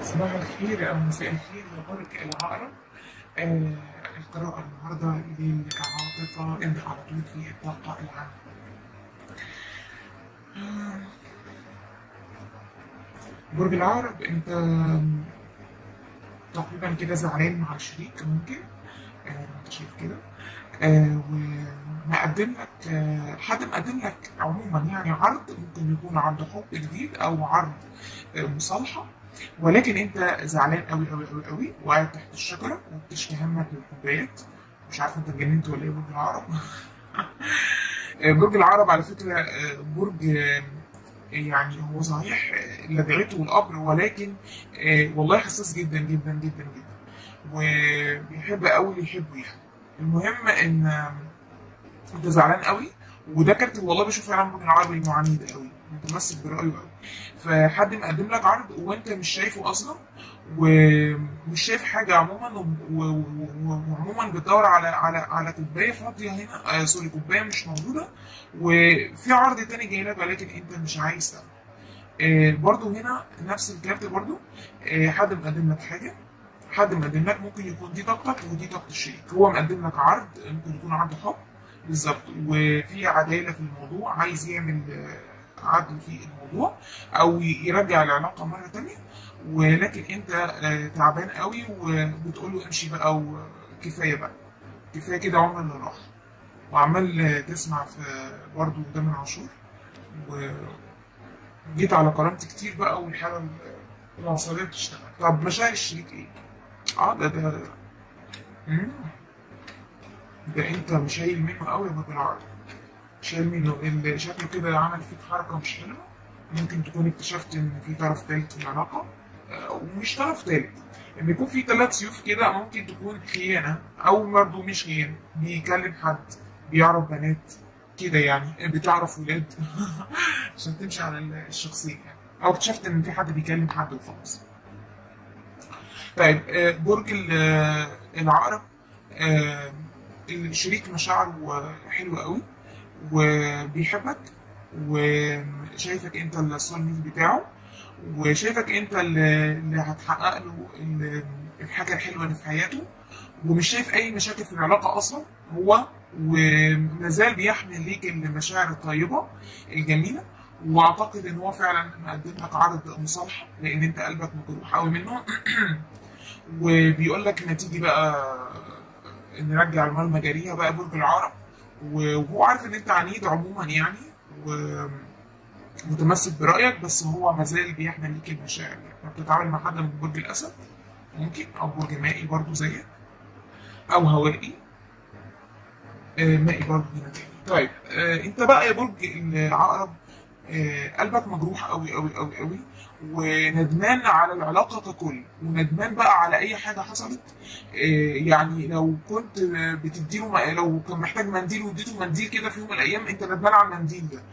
صباح الخير أو مساء الخير لبرج العقرب آه القراءة النهاردة للعاطفة اللي على طول في الطاقة العامة آه، برج العقرب أنت تقريبا كده زعلان مع الشريك ممكن آه أنت شايف كده آه ومقدم لك آه حد مقدم لك عموما يعني عرض ممكن يكون عرض حب جديد أو عرض آه مصالحة ولكن انت زعلان قوي قوي قوي قوي وقاعد تحت الشجره وبتشكي همك للكوبايات مش عارف انت اتجننت ولا ايه برج العقرب برج العقرب على فكره آه، برج آه، يعني هو صحيح آه، لدغته القبر ولكن آه، والله حساس جدا جدا جدا جدا وبيحب قوي اللي يحبه يعني المهم ان آه، انت زعلان قوي وده كارت والله بشوف فعلا برج العقرب انه عنيد قوي متمسك برايه قوي فحد مقدم لك عرض وانت مش شايفه اصلا ومش شايف حاجه عموما و- و- و- وعموما بتدور على على على كوبايه فاضيه هنا آه سوري كوبايه مش موجوده وفي عرض تاني جاي لك ولكن انت مش عايز تاخده آه برضو هنا نفس الكارت برضو آه حد مقدم لك حاجه حد مقدم لك ممكن يكون دي طاقتك ودي طاقه الشريك هو مقدم لك عرض ممكن يكون عرض حب بالظبط وفي عداله في الموضوع عايز يعمل آه، عدل في الموضوع او يرجع العلاقه مره تانية ولكن انت آه، تعبان قوي وبتقول له امشي بقى وكفايه بقى كفايه كده عمر اللي راح وعمال آه، تسمع في برضه تامر عاشور وجيت على كرامتي كتير بقى والحاله ال- العصبيه بتشتغل طب مشاعر الشريك ايه؟ اه ده ده مم. ده انت مش شايل منه قوي يا ابو العرب شايل منه اللي شكله كده عمل فيك حركه مش حلوه ممكن تكون اكتشفت ان في طرف ثالث في العلاقه آه، ومش طرف ثالث ان يكون في ثلاث سيوف كده ممكن تكون خيانه او برضه مش خيانه بيكلم حد بيعرف بنات كده يعني بتعرف ولاد عشان تمشي على الشخصيه يعني او اكتشفت ان في حد بيكلم حد وخلاص طيب آه، برج ال- آه، العقرب آه، الشريك مشاعره حلوه قوي وبيحبك وشايفك انت الصالميت بتاعه وشايفك انت اللي اللي هتحقق له ال- الحاجه الحلوه اللي في حياته ومش شايف اي مشاكل في العلاقه اصلا هو ومازال بيحمل ليك المشاعر الطيبه الجميله واعتقد ان هو فعلا مقدم لك عرض مصالحه لان انت قلبك مجروح قوي منه وبيقول لك ما تيجي بقى نرجع المال مجاريها بقى برج العقرب وهو عارف ان انت عنيد عموما يعني ومتمسك برايك بس هو مازال بيحمل ليك المشاعر يعني بتتعامل مع حد من برج الاسد ممكن او برج مائي برضو زيك او هوائي آه، مائي برضو هنا تاني طيب آه، انت بقى يا برج العقرب آه، قلبك مجروح قوي قوي قوي قوي وندمان على العلاقة ككل وندمان بقى على أي حاجة حصلت آه، يعني لو كنت آه، بتديله م- لو كان محتاج منديل واديته منديل كده في يوم من الأيام أنت ندمان على المنديل ده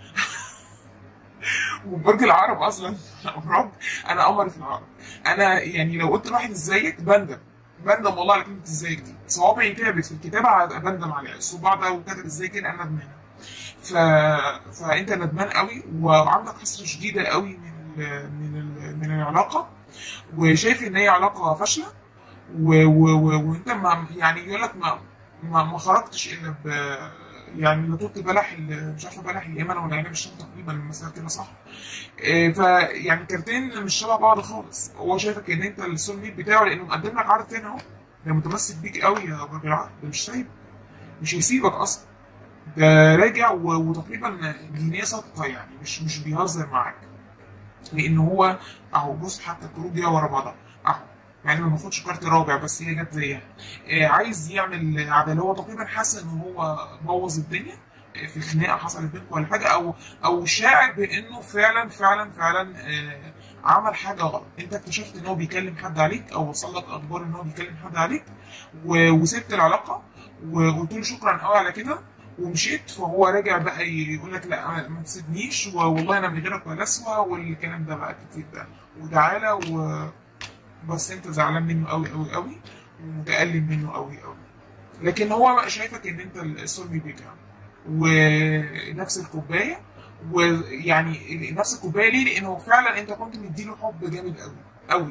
وبرج العقرب أصلا أمراض أنا قمر في العقرب أنا يعني لو قلت لواحد إزيك بندم بندم والله على كلمة إزيك دي صوابعي تعبت في الكتابة هبقى بندم عليها الصباع ده وكاتب إزاي كده أنا ندمان ف... فانت ندمان قوي وعندك حسره شديده قوي من ال... من ال... من العلاقه وشايف ان هي علاقه فاشله و... و... و... وانت ما يعني يقول لك ما ما, ما خرجتش الا ب يعني لا طولت بلح ال- مش عارفه بلح اليمن ولا عنب الشام تقريبا المسألة كده صح إيه، فيعني كارتين مش شبه بعض خالص هو شايفك ان انت السول ميت بتاعه لانه مقدم لك عرض تاني اهو ده متمسك بيك قوي يا برج العقرب ده مش سايب مش هيسيبك اصلا ده راجع و- وتقريبا جنيه صادقه يعني مش مش بيهزر معاك لان هو اهو بص حتى الكروت دي ورا بعضها اهو يعني ما باخدش كارت رابع بس هي جت زيها آه عايز يعمل عداله هو تقريبا حاسس ان هو بوظ الدنيا آه، في خناقه حصلت بينكم ولا حاجه او او شاعر بانه فعلا فعلا فعلا آه عمل حاجه غلط انت اكتشفت ان هو بيكلم حد عليك او وصل لك اخبار ان هو بيكلم حد عليك و- وسبت العلاقه وقلت له شكرا قوي على كده ومشيت فهو راجع بقى يقول لك لا ما تسيبنيش والله انا من غيرك ولا اسوى والكلام ده بقى كتير ده وتعالى و بس انت زعلان منه قوي قوي قوي ومتألم منه قوي قوي لكن هو بقى شايفك ان انت السلمي بتاعه ونفس الكوبايه ويعني نفس الكوبايه ليه؟ لانه فعلا انت كنت مديله حب جامد قوي قوي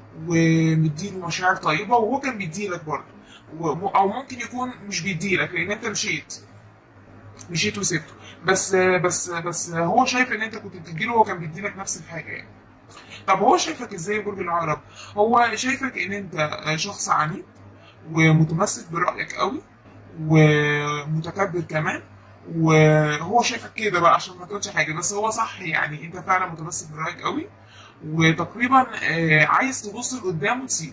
ومديله مشاعر طيبه وهو كان بيديلك برضه و- او ممكن يكون مش بيديلك لان انت مشيت مشيت وسبته بس بس بس هو شايف ان انت كنت بتديله وهو كان بيديلك نفس الحاجه يعني طب هو شايفك ازاي يا برج العقرب هو شايفك ان انت شخص عنيد ومتمسك برأيك قوي ومتكبر كمان وهو شايفك كده بقى عشان ما تقولش حاجه بس هو صح يعني انت فعلا متمسك برأيك قوي وتقريبا آه، عايز تبص لقدام وتسيبه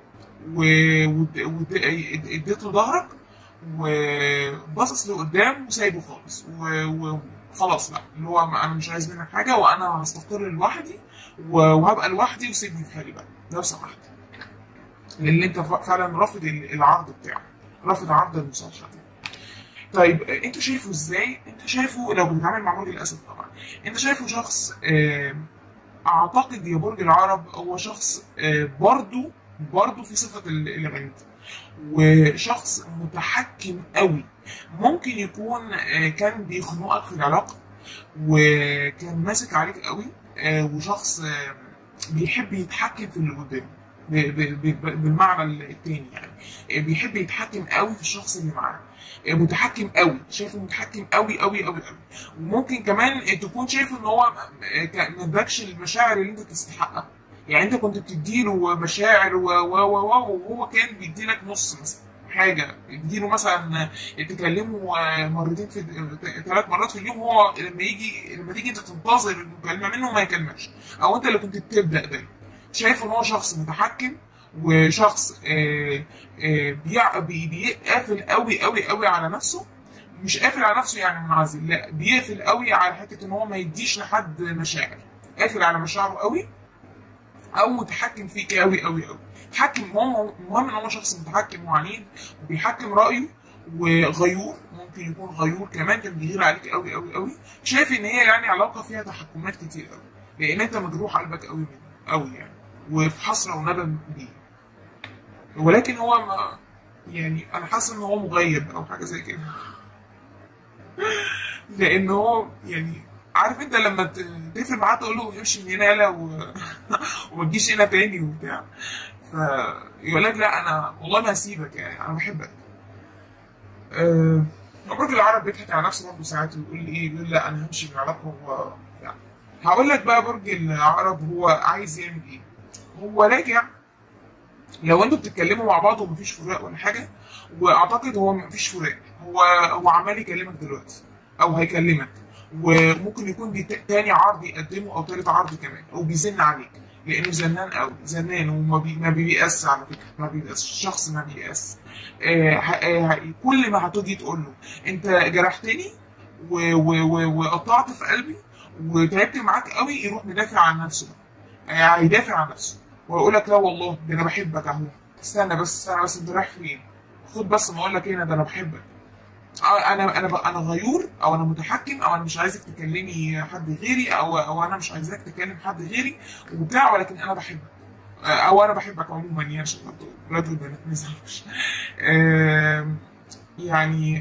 واديت له ظهرك وباصص لقدام وسايبه خالص و- وخلاص بقى اللي هو انا مش عايز منك حاجه وانا هستقر لوحدي و- وهبقى لوحدي وسيبني في حالي بقى لو سمحت لان انت ف- فعلا رافض ال- العرض بتاعه رافض عرض المصالحه دي طيب آه، انت شايفه ازاي؟ انت شايفه لو بتتعامل مع برج الاسد طبعا انت شايفه شخص آه، اعتقد يا برج العرب هو شخص آه، برضو برضو في صفه ال- العند وشخص متحكم قوي ممكن يكون آه، كان بيخنقك في العلاقه وكان ماسك عليك قوي آه، وشخص آه، بيحب يتحكم في اللي قدامه ب- ب- ب- بالمعنى التاني يعني آه، بيحب يتحكم قوي في الشخص اللي معاه آه، متحكم قوي شايفه متحكم قوي قوي قوي قوي وممكن كمان آه، تكون شايف ان هو آه، ك- ما ادكش المشاعر اللي انت تستحقها يعني انت كنت بتديله مشاعر و و و و وهو كان بيديلك نص مثلا حاجه يديله مثلا تكلمه مرتين في ثلاث مرات في اليوم هو لما يجي لما تيجي انت تنتظر المكالمه منه ما يكلمكش او انت اللي كنت بتبدا ده شايف ان هو شخص متحكم وشخص آه، آه، بيع- بي- بيقفل قوي قوي قوي على نفسه مش قافل على نفسه يعني منعزل لا بيقفل قوي على حته ان هو ما يديش لحد مشاعر قافل على مشاعره قوي او متحكم فيك قوي قوي قوي متحكم هو المهم ان هو شخص متحكم وعنيد وبيحكم رايه وغيور ممكن يكون غيور كمان كان بيغير عليك قوي قوي قوي شايف ان هي يعني علاقه فيها تحكمات كتير قوي لان انت مجروح قلبك قوي منه قوي يعني وفي حسره وندم بيه ولكن هو ما يعني انا حاسس ان هو مغيب او حاجه زي كده لان هو يعني عارف انت لما ت- تقفل معاه تقول له امشي من هنا يلا و... وما تجيش هنا تاني وبتاع فيقول لك لا انا والله ما هسيبك يعني انا بحبك أه... برج العرب بيضحك على نفسه برضه ساعات ويقول لي ايه يقول لا انا همشي من العلاقه هو يعني هقول لك بقى برج العرب هو عايز يعمل ايه هو راجع لو انتوا بتتكلموا مع بعض ومفيش فراق ولا حاجه واعتقد هو مفيش فراق هو هو عمال يكلمك دلوقتي او هيكلمك وممكن يكون دي ت- تاني عرض يقدمه او تالت عرض كمان او بيزن عليك لانه زنان قوي زنان وما بي ما بييأس على فكره ما بييأس شخص ما بييأس آه ه- آه كل ما هتيجي تقول له انت جرحتني و- و- و- وقطعت في قلبي وتعبت معاك قوي يروح مدافع عن نفسه بقى. آه هيدافع عن نفسه ويقول لك لا والله ده انا بحبك اهو استنى بس استنى بس انت رايح فين خد بس ما اقول لك ايه ده انا بحبك آه، انا انا ب- انا غيور او انا متحكم او انا مش عايزك تكلمي حد غيري او او انا مش عايزاك تكلم حد غيري وبتاع ولكن انا بحبك آه، او انا بحبك عموما يعني عشان برضه ولاد والبنات ما يزعلوش آم، يعني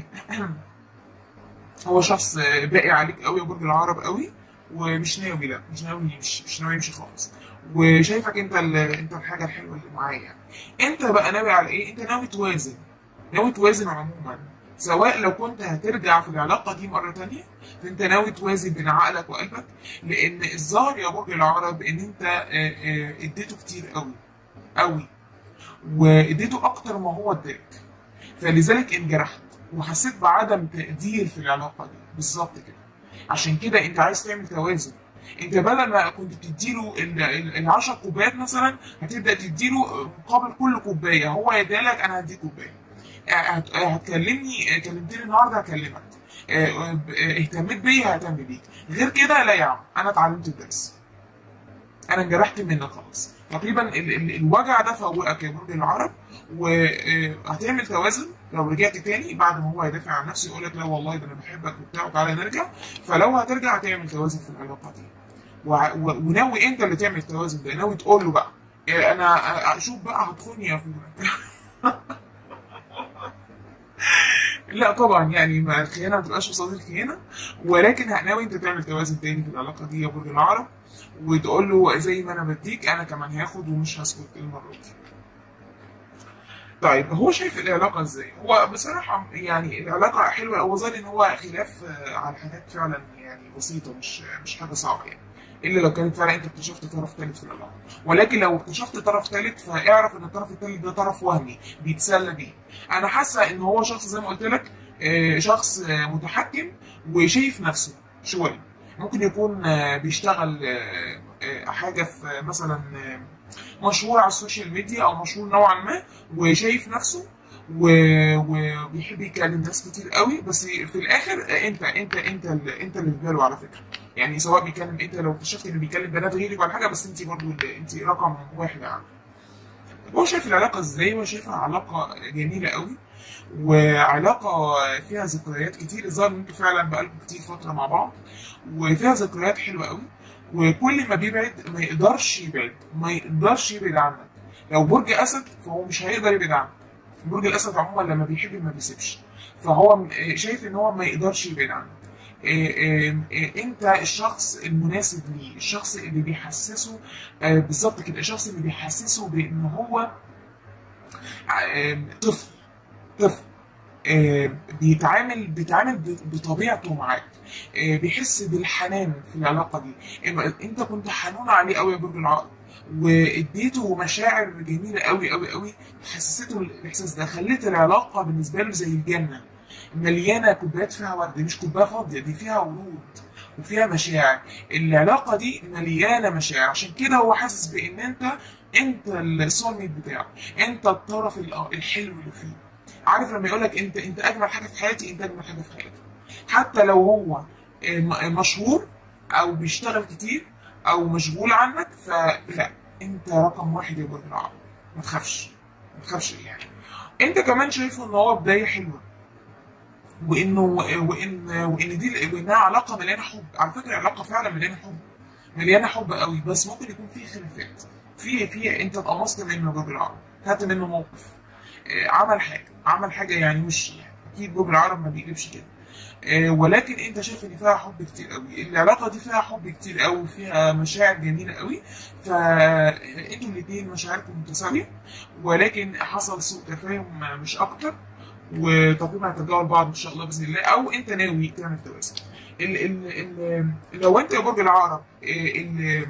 هو شخص باقي عليك قوي يا برج العرب قوي ومش ناوي لا مش ناوي يمشي مش ناوي يمشي خالص وشايفك انت ال- انت الحاجه الحلوه اللي معايا يعني. انت بقى ناوي على ايه؟ انت ناوي توازن ناوي توازن عموما سواء لو كنت هترجع في العلاقه دي مره تانية فانت ناوي توازن بين عقلك وقلبك لان الظاهر يا برج العرب ان انت آه، آه، اديته كتير قوي قوي واديته اكتر ما هو اداك فلذلك انجرحت وحسيت بعدم تقدير في العلاقه دي بالظبط كده عشان كده انت عايز تعمل توازن انت بدل ما كنت بتديله ال- ال- العشر كوبايات مثلا هتبدا تديله مقابل كل كوبايه هو يدالك انا هديك كوبايه اه، هت- اه، هتكلمني اه، كلمتني النهارده هكلمك اه، اه، اهتميت بيا ههتم بيك غير كده لا يا عم انا اتعلمت الدرس انا انجرحت منك خلاص تقريبا ال- ال- الوجع ده فوقك يا برج العرب وهتعمل توازن لو رجعت تاني بعد ما هو يدافع عن نفسه يقول لك لا والله ده انا بحبك وبتاع وتعالى نرجع فلو هترجع هتعمل توازن في العلاقه دي وع- و- وناوي انت اللي تعمل التوازن ده ناوي تقول له بقى إيه انا اشوف بقى هتخوني يا اخويا لا طبعا يعني ما الخيانه ما تبقاش قصاد الخيانه ولكن ناوي انت تعمل توازن تاني في العلاقه دي يا برج العقرب وتقول له زي ما انا بديك انا كمان هاخد ومش هسكت المره دي. طيب هو شايف العلاقه ازاي؟ هو بصراحه يعني العلاقه حلوه هو ظن ان هو خلاف آه، على حاجات فعلا يعني بسيطه مش مش حاجه صعبه يعني. الا لو كانت فعلا انت اكتشفت طرف ثالث في العلاقه ولكن لو اكتشفت طرف ثالث فاعرف ان الطرف الثالث ده طرف وهمي بيتسلى بيه انا حاسه ان هو شخص زي ما قلت لك آه، شخص آه، متحكم وشايف نفسه شويه ممكن يكون آه، بيشتغل آه، آه، حاجه في مثلا آه، مشهور على السوشيال ميديا او مشهور نوعا ما وشايف نفسه و- وبيحب يكلم ناس كتير قوي بس في الاخر انت انت انت اللي انت اللي في باله على فكره يعني سواء بيكلم انت لو اكتشفت انه بيكلم بنات غيرك ولا حاجه بس انت برضه اللي- انت رقم واحد عنده هو شايف العلاقه ازاي هو شايفها علاقه جميله قوي وعلاقه فيها ذكريات كتير الظاهر ان انتوا فعلا بقالكم كتير فتره مع بعض وفيها ذكريات حلوه قوي وكل ما بيبعد ما يقدرش يبعد ما يقدرش يبعد عنك لو برج اسد فهو مش هيقدر يبعد عنك برج الاسد عموما لما بيحب ما بيسيبش فهو م- شايف ان هو ما يقدرش يبعد عنك إيه إيه إيه انت الشخص المناسب ليه الشخص اللي بيحسسه آه، بالظبط كده الشخص اللي بيحسسه بان هو آه، طفل طفل آه، بيتعامل بيتعامل ب- بطبيعته معاك آه، بيحس بالحنان في العلاقه دي إما- انت كنت حنون عليه قوي يا برج العقرب واديته مشاعر جميله قوي قوي قوي حسسته الاحساس ده خليت العلاقه بالنسبه له زي الجنه مليانه كوبايات فيها ورد مش كوبايه فاضيه دي فيها ورود وفيها مشاعر العلاقه دي مليانه مشاعر عشان كده هو حاسس بان انت انت السول ميت بتاعه انت الطرف ال- الحلو اللي فيه عارف لما يقول لك انت انت اجمل حاجه في حياتي انت اجمل حاجه في حياتي حتى لو هو م- مشهور او بيشتغل كتير او مشغول عنك فلا انت رقم واحد يا برج العقرب ما تخافش ما تخافش يعني انت كمان شايفه ان هو بدايه حلوه وانه وان وان دي وانها علاقه مليانه حب على فكره العلاقه فعلا مليانه حب مليانه حب قوي بس ممكن يكون في خلافات في في انت اتقمصت منه برج العقرب خدت منه موقف آه، عمل حاجه عمل حاجه يعني مش يعني اكيد برج العقرب ما بيقلبش كده آه، ولكن انت شايف ان فيها حب كتير قوي العلاقه دي فيها حب كتير قوي فيها مشاعر جميله قوي فانتوا الاثنين مشاعركم متساويه ولكن حصل سوء تفاهم مش اكتر وتقريبا هترجعوا لبعض ان شاء الله باذن الله او انت ناوي تعمل توازن ال ال ال لو انت يا برج العقرب آه، ال-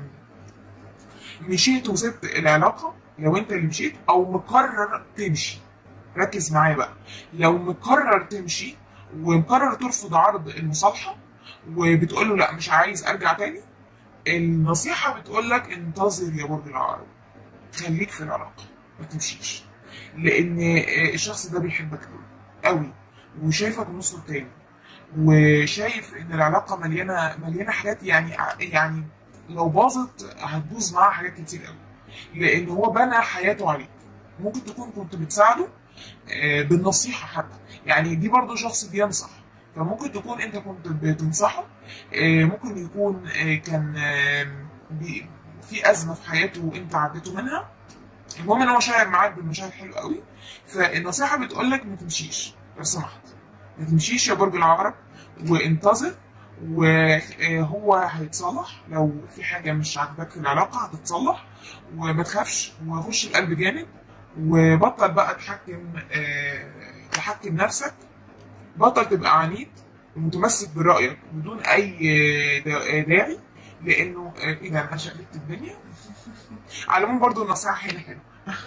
مشيت وسبت العلاقه لو انت اللي مشيت او مقرر تمشي ركز معايا بقى لو مقرر تمشي ومقرر ترفض عرض المصالحه وبتقول له لا مش عايز ارجع تاني النصيحه بتقول لك انتظر يا برج العقرب خليك في العلاقه ما تمشيش لان الشخص ده بيحبك قوي قوي وشايفك نصه تاني وشايف ان العلاقه مليانه مليانه حاجات يعني يعني لو باظت هتبوظ معاها حاجات كتير قوي لان هو بنى حياته عليك ممكن تكون كنت بتساعده آه، بالنصيحه حتى يعني دي برضو شخص بينصح فممكن تكون انت كنت بتنصحه آه، ممكن يكون آه، كان آه، بي- في ازمه في حياته وانت عديته منها المهم ان هو شاعر معاك بالمشاعر حلوه قوي فالنصيحه بتقول لك ما تمشيش لو سمحت ما تمشيش يا برج العقرب وانتظر وهو هيتصلح لو في حاجه مش عاجباك في العلاقه هتتصلح وما تخافش وخش القلب جامد وبطل بقى تحكم آه، تحكم نفسك بطل تبقى عنيد ومتمسك برأيك بدون أي آه، دا- داعي لأنه آه، إيه ده أنا شقلبت الدنيا على العموم برضه النصيحة هنا حلوة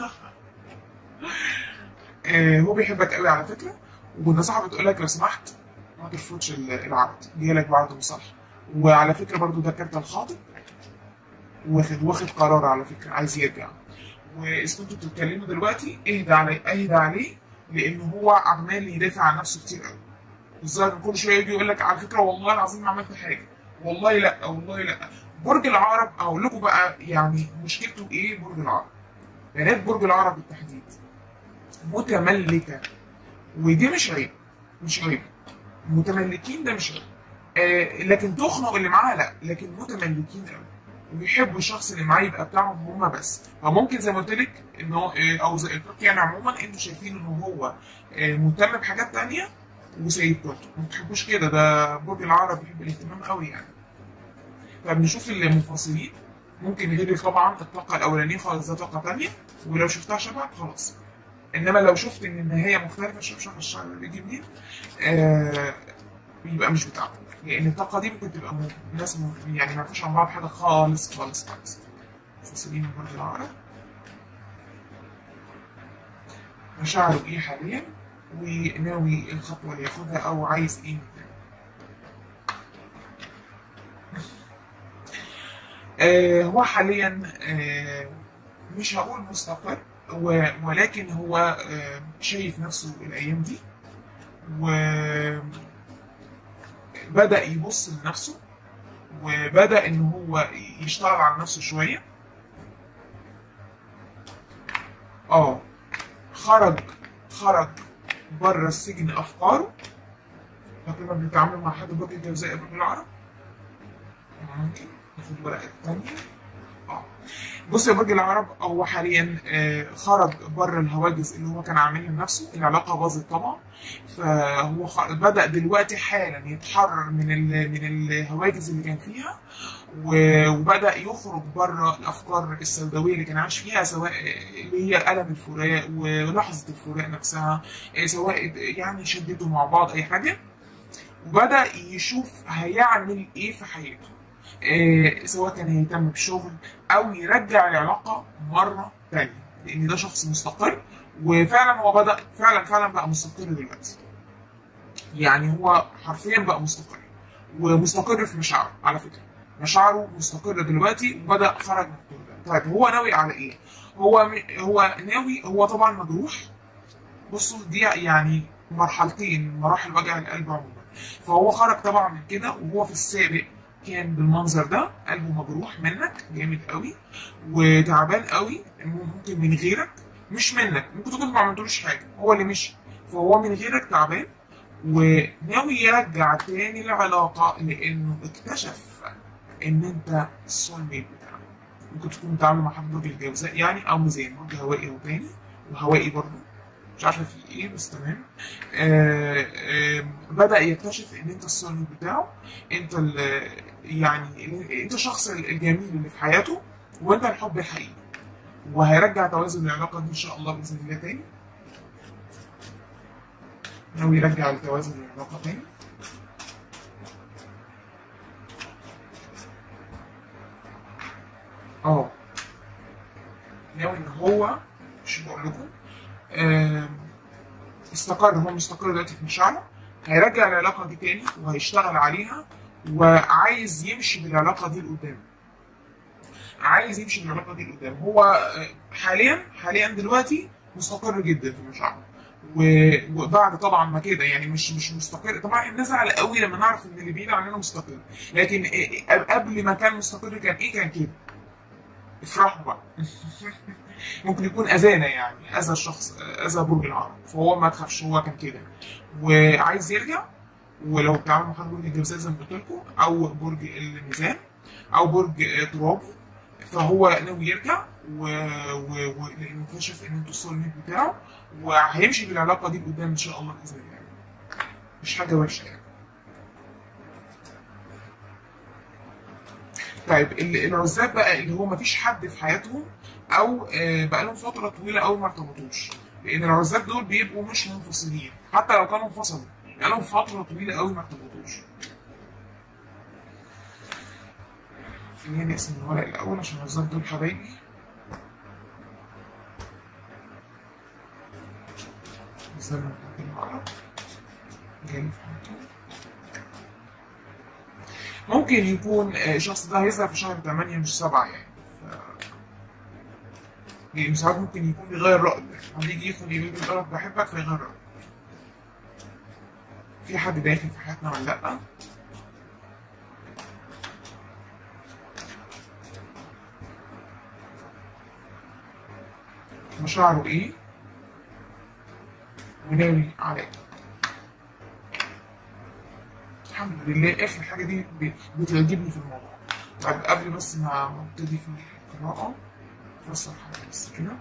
آه، هو بيحبك قوي على فكرة والنصيحة بتقول لك لو سمحت ما ترفضش ال- العرض جايلك بعرض مصالحة وعلى فكرة برضه ده كارت الخاطب واخد واخد قرار على فكرة عايز يرجع واذا كنتوا بتتكلموا دلوقتي اهدى عليه اهدى عليه لان هو عمال يدافع عن نفسه كتير قوي الظاهر كل شويه يجي يقول لك على فكره والله العظيم ما عملت حاجه والله لا والله لا برج العقرب اقول لكم بقى يعني مشكلته ايه برج العقرب بنات برج العقرب بالتحديد متملكه ودي مش عيب مش عيب متملكين ده مش عيب آه لكن تخنق اللي معاها لا لكن متملكين قوي وبيحبوا الشخص اللي معاه يبقى بتاعهم هما بس فممكن زي ما قلت لك ان هو آه، او زي قلت لك يعني عموما انتوا شايفين ان هو آه، مهتم بحاجات تانية وسيد برضه ما بتحبوش كده ده برج العقرب بيحب الاهتمام قوي يعني فبنشوف المنفصلين ممكن غير طبعا الطاقة الأولانية خالص ده طاقة تانية ولو شفتها شبهك خلاص إنما لو شفت إن النهاية مختلفة شوف شوف الشعر اللي بيجي منين آه بيبقى مش بتاعتك لأن الطاقة دي ممكن تبقى م- ناس م- يعني ما يعرفوش عن بعض حاجة خالص خالص خالص منفصلين من برج العقرب مشاعره إيه حاليا وناوي الخطوة اللي ياخدها أو عايز إيه منها. آه، هو حاليا آه، مش هقول مستقر و- ولكن هو آه، شايف نفسه الأيام دي وبدأ يبص لنفسه وبدأ إن هو يشتغل على نفسه شوية اه خرج خرج بره السجن أفكاره فكنا بنتعامل مع حد برج الجوزاء برج العرب ممكن ناخد الورقة التانية اه بص يا برج العرب هو حاليا آه، خرج بره الهواجس اللي هو كان عاملها لنفسه العلاقة باظت طبعا فهو خ- بدأ دلوقتي حالا يتحرر من ال- من الهواجس اللي كان فيها و- وبدأ يخرج بره الأفكار السوداوية اللي كان عايش فيها سواء اللي هي ألم الفراق ولحظة الفراق نفسها آه، سواء يعني شددوا مع بعض أي حاجة وبدأ يشوف هيعمل إيه في حياته آه، سواء كان هيهتم بشغل او يرجع العلاقه مره تانية لان ده شخص مستقر وفعلا هو بدا فعلا فعلا بقى مستقر دلوقتي يعني هو حرفيا بقى مستقر ومستقر في مشاعره على فكره مشاعره مستقرة دلوقتي وبدأ خرج من الدور ده طيب هو ناوي على ايه؟ هو م... هو ناوي هو طبعا مجروح بصوا دي يعني مرحلتين مراحل وجع القلب عموما فهو خرج طبعا من كده وهو في السابق كان بالمنظر ده قلبه مجروح منك جامد قوي وتعبان قوي ممكن من غيرك مش منك ممكن تكون ما عملتلوش حاجه هو اللي مشي فهو من غيرك تعبان وناوي يرجع تاني العلاقه لانه اكتشف ان انت السول ميت بتاعه ممكن تكون متعامل مع حد برج الجوزاء يعني او ميزان برج هوائي هو تاني وهوائي برضه مش عارفه في ايه بس تمام آه آه بدا يكتشف ان انت السول ميت بتاعه انت ال يعني انت الشخص الجميل اللي في حياته وانت الحب الحقيقي وهيرجع توازن العلاقه دي ان شاء الله باذن الله تاني ناوي يرجع التوازن للعلاقه تاني اه ناوي ان هو مش بقول لكم آه استقر هو مستقر دلوقتي في مشاعره هيرجع العلاقه دي تاني وهيشتغل عليها وعايز يمشي بالعلاقه دي لقدام عايز يمشي بالعلاقه دي لقدام هو حاليا حاليا دلوقتي مستقر جدا في مشاعره وبعد طبعا ما كده يعني مش مش مستقر طبعا احنا بنزعل قوي لما نعرف ان اللي بعيد عننا مستقر لكن قبل ما كان مستقر كان ايه كان كده افرحوا بقى ممكن يكون اذانا يعني اذى الشخص اذى برج العقرب فهو ما تخافش هو كان كده وعايز يرجع ولو بتعملوا مع حد برج الجوزاء زي ما قلت لكم او برج الميزان او برج ترابي فهو ناوي يرجع و... و... و... لانه اكتشف ان انتوا السول ميت بتاعه وهيمشي بالعلاقه دي قدام ان شاء الله باذن الله مش حاجه وحشه يعني طيب العزاب بقى اللي هو مفيش حد في حياتهم او بقى لهم فتره طويله قوي ما ارتبطوش لان العزاب دول بيبقوا مش منفصلين حتى لو كانوا انفصلوا بقى لهم فتره طويله قوي ما ارتبطوش خلينا نقسم الورق الاول عشان العزاب دول حبايبي الزمن بتاعت العقرب جالي في حياتهم ممكن يكون الشخص ده هيظهر في شهر 8 مش 7 يعني ف... يعني ساعات ممكن يكون بيغير رأيه يعني يجي يدخل يقول لك بحبك فيغير رأيه في حد داخل في حياتنا ولا لأ مشاعره ايه وناوي على ايه الحمد لله اخر حاجه دي بتعجبني في الموضوع طيب قبل بس ما ابتدي في القراءه افسر حاجه بس كده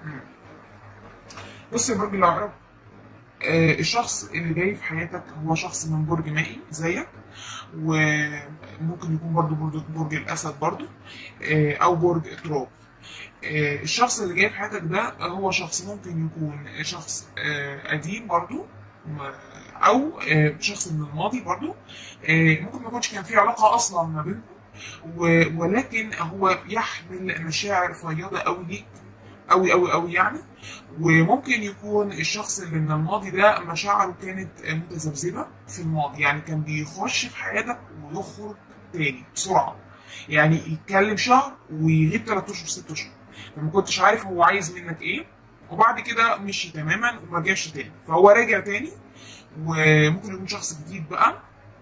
مم. بص يا برج العقرب آه، الشخص اللي جاي في حياتك هو شخص من برج مائي زيك وممكن يكون برضو برج, برج الأسد برضو آه، أو برج تراب آه، الشخص اللي جاي في حياتك ده هو شخص ممكن يكون شخص آه، قديم برضو م- أو آه، شخص من الماضي برضو آه، ممكن ما يكونش كان في علاقة أصلا ما بينكم و- ولكن هو يحمل مشاعر فياضة أوي ليك أوي أوي أوي يعني وممكن يكون الشخص اللي من الماضي ده مشاعره كانت متذبذبة في الماضي يعني كان بيخش في حياتك ويخرج تاني بسرعة يعني يتكلم شهر ويغيب ثلاث اشهر ست اشهر فما كنتش عارف هو عايز منك ايه وبعد كده مشي تماما وما رجعش تاني فهو راجع تاني وممكن يكون شخص جديد بقى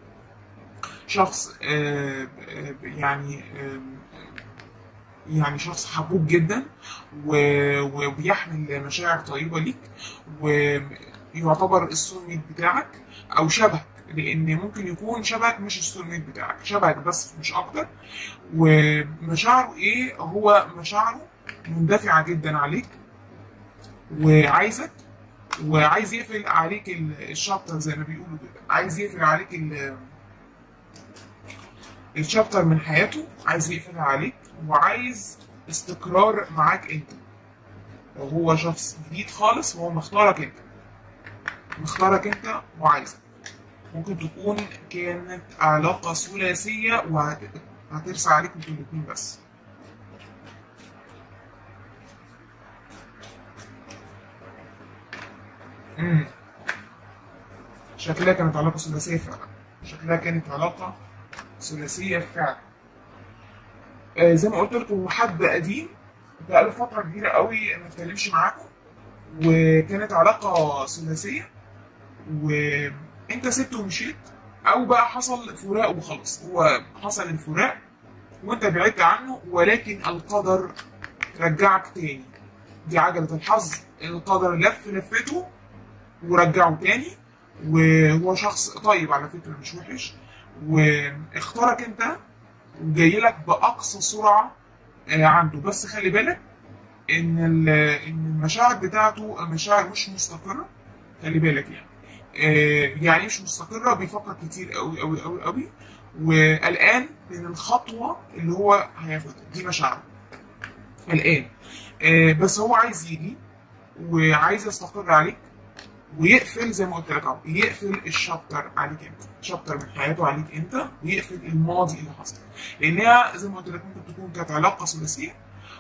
شخص آه، آه، يعني آه، يعني شخص حبوب جدا و- وبيحمل مشاعر طيبة ليك ويعتبر السولميت بتاعك أو شبهك لأن ممكن يكون شبهك مش السولميت بتاعك شبهك بس مش أكتر ومشاعره إيه هو مشاعره مندفعة جدا عليك وعايزك وعايز يقفل عليك ال- الشابتر زي ما بيقولوا كده عايز يقفل عليك ال- الشابتر من حياته عايز يقفلها عليك وعايز استقرار معاك انت لو هو شخص جديد خالص وهو مختارك انت مختارك انت وعايزك ممكن تكون كانت علاقة ثلاثية وهترسى عليك انتوا الاتنين بس امم شكلها كانت علاقة ثلاثية فعلا شكلها كانت علاقة ثلاثية فعلا آه زي ما قلت لكم هو حد قديم بقاله فترة كبيرة قوي ما اتكلمش معاكم وكانت علاقة ثلاثية وانت سبته ومشيت او بقى حصل فراق وخلاص هو حصل الفراق وانت بعدت عنه ولكن القدر رجعك تاني دي عجلة الحظ القدر لف لفته ورجعه تاني وهو شخص طيب على فكرة مش وحش واختارك انت وجاي لك بأقصى سرعة آه، عنده بس خلي بالك ان ال- ان المشاعر بتاعته مشاعر مش مستقرة خلي بالك يعني آه، يعني مش مستقرة بيفكر كتير قوي قوي قوي قوي وقلقان من الخطوة اللي هو هياخدها دي مشاعره قلقان آه، بس هو عايز يجي وعايز يستقر عليك ويقفل زي ما قلت لك اهو يقفل الشابتر عليك انت شابتر من حياته عليك انت ويقفل الماضي اللي حصل لانها زي ما قلت لك ممكن تكون كانت علاقه ثلاثيه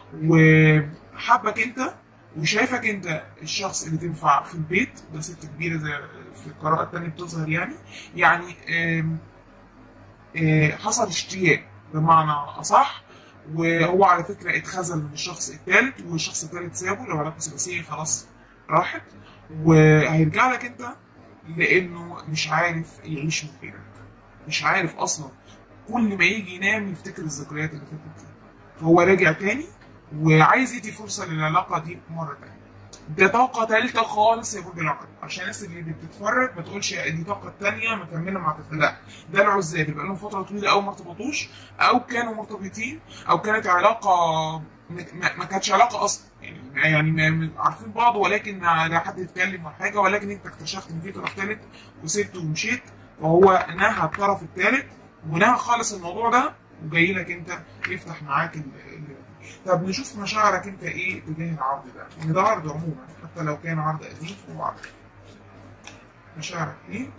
وحبك انت وشايفك انت الشخص اللي تنفع في البيت ده ست كبيره زي في القراءه الثانيه بتظهر يعني يعني آم، آه، حصل اشتياق بمعنى اصح وهو على فكره اتخذل من الشخص الثالث والشخص الثالث سابه لو علاقه ثلاثيه خلاص راحت وهيرجع لك انت لانه مش عارف يعيش من غيرك مش عارف اصلا كل ما يجي ينام يفتكر الذكريات اللي فاتت دي فهو راجع تاني وعايز يدي فرصه للعلاقه دي مره تانيه ده طاقة تالتة خالص يا برج العقرب عشان الناس اللي بتتفرج ما تقولش دي طاقة تانية مكملة مع طفل لا ده العزاب اللي بقالهم فترة طويلة أو ما ارتبطوش أو كانوا مرتبطين أو كانت علاقة ما, ما- ما كانتش علاقة أصلا يعني يعني ما- ما- عارفين بعض ولكن لا حد يتكلم ولا حاجة ولكن أنت اكتشفت إن في طرف تالت وسبته ومشيت وهو نهى الطرف التالت ونهى خالص الموضوع ده وجاي لك أنت يفتح معاك ال- ال- طب نشوف مشاعرك انت ايه تجاه العرض ده ان ده عرض عموما حتى لو كان عرض قديم فهو عرض مشاعرك ايه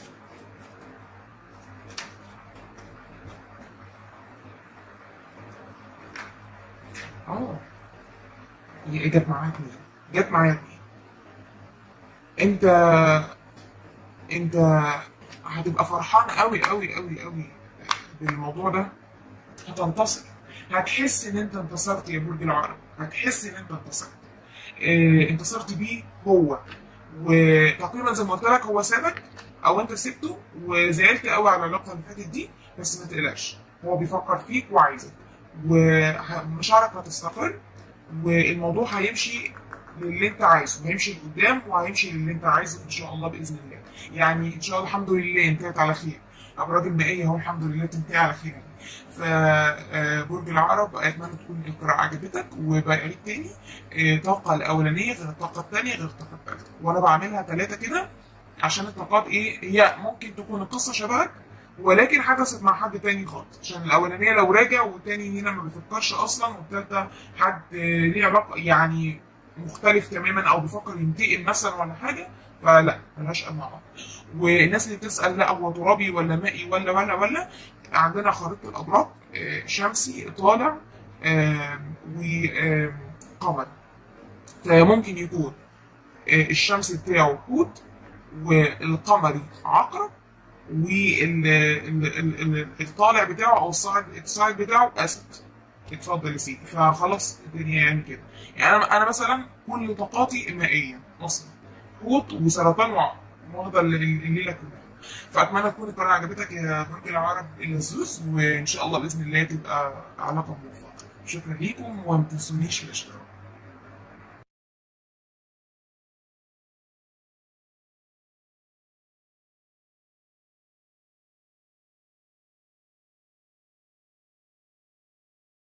اه هي جت معاك مين جت معاك مين انت انت هتبقى فرحان قوي قوي قوي قوي بالموضوع ده هتنتصر هتحس ان انت انتصرت يا برج العقرب هتحس ان انت انتصرت اه انتصرت بيه هو وتقريبا زي ما قلت لك هو سابك او انت سبته وزعلت قوي على العلاقه اللي فاتت دي بس ما تقلقش هو بيفكر فيك وعايزك ومشاعرك هتستقر والموضوع هيمشي للي انت عايزه هيمشي لقدام وهيمشي للي انت عايزه ان شاء الله باذن الله يعني ان شاء الله الحمد لله انتهت على خير الابراج المائيه اهو الحمد لله تنتهي على خير يعني. فبرج العقرب اتمنى تكون القراءه عجبتك وبعيد تاني آه، الطاقه الاولانيه غير الطاقه الثانيه غير الطاقه الثالثه وانا بعملها ثلاثه كده عشان الطاقات ايه هي ممكن تكون القصه شبهك ولكن حدثت مع حد تاني خالص عشان الاولانيه لو راجع والتاني هنا ما بيفكرش اصلا والتالته حد آه، ليه علاقه يعني مختلف تماما او بيفكر ينتقم مثلا ولا حاجه فلا ملهاش مع بعض والناس اللي بتسال لا هو ترابي ولا مائي ولا ولا ولا عندنا خريطه الابراج آه، شمسي طالع وقمر فممكن يكون آه، الشمس بتاعه حوت والقمري عقرب والطالع بتاعه او الصاعد الصاعد بتاعه اسد اتفضل يا سيدي فخلاص الدنيا يعني كده يعني انا انا مثلا كل طاقاتي مائيه اصلا حوت وسرطان وعقرب واخده الليله كلها فاتمنى تكون القناه عجبتك يا برج العرب اللزوز وان شاء الله باذن الله تبقى علاقه موفقه شكرا ليكم وما تنسونيش في الاشتراك